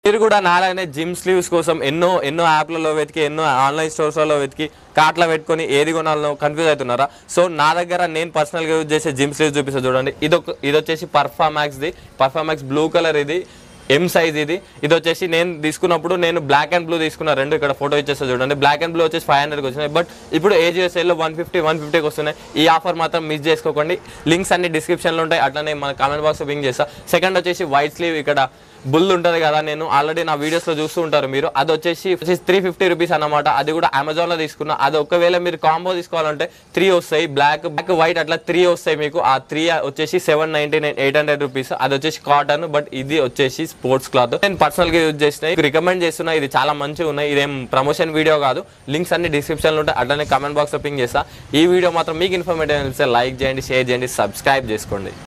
మీరు కూడా నాలాగనే gym sleeves కోసం ఎన్నో ఎన్నో యాప్లలో వెతికి ఎన్నో ఆన్లైన్ స్టోర్స్లలో వెతికి కార్ట్లో పెట్టుకొని ఏది కొనాలో కన్ఫ్యూజ్ అవుతున్నారా సో నా దగ్గర నేను పర్సనల్గా యూజ్ చేసే జిమ్ స్లీవ్స్ చూపిస్తా చూడండి ఇది ఒక ఇది వచ్చేసి పర్ఫామాక్స్ది పర్ఫామాక్స్ బ్లూ కలర్ ఇది ఎం సైజ్ ఇది ఇది వచ్చేసి నేను తీసుకున్నప్పుడు నేను బ్లాక్ అండ్ బ్లూ తీసుకున్న రెండు ఇక్కడ ఫోటో ఇచ్చేస్తా చూడండి బ్లాక్ అండ్ బ్లూ వచ్చేసి ఫైవ్ హండ్రెడ్కి వచ్చినాయి బట్ ఇప్పుడు ఏజిఎస్ఎల్లో వన్ ఫిఫ్టీ వన్ ఫిఫ్టీకి వస్తున్నాయి ఈ ఆఫర్ మాత్రం మిస్ చేసుకోకండి లింక్స్ అన్ని డిస్క్రిప్షన్లో ఉంటాయి అట్లనే మన కామెంట్ బాక్స్ పింక్ చేస్తా సెకండ్ వచ్చేసి వైట్ స్లీవ్ ఇక్కడ బుల్ ఉంటుంది కదా నేను ఆల్రెడీ నా వీడియోస్లో చూస్తూ ఉంటారు మీరు అది వచ్చేసి త్రీ ఫిఫ్టీ రూపీస్ అనమాట అది కూడా అమెజాన్లో తీసుకున్నా అది ఒకవేళ మీరు కాంబో తీసుకోవాలంటే త్రీ వస్తాయి బ్లాక్ బ్లాక్ వైట్ అట్లా త్రీ వస్తాయి మీకు ఆ త్రీ వచ్చేసి seven ninety nine eight hundred rupees అది వచ్చేసి కాటన్ బట్ ఇది వచ్చేసి స్పోర్ట్స్ క్లాత్ నేను పర్సనల్ గా యూజ్ చేసిన రికమెండ్ చేస్తున్నా ఇది చాలా మంచిగా ఉన్నాయి ఇదేం ప్రమోషన్ వీడియో కాదు లింక్స్ అన్ని డిస్క్రిప్షన్లో ఉంటాయి అట్లనే కామెంట్ బాక్స్ లో పింక్ చేస్తా ఈ వీడియో మాత్రం మీకు ఇన్ఫర్మేటివ్ అనిపిస్తే లైక్ చేయండి షేర్ చేయండి సబ్స్క్రైబ్ చేసుకోండి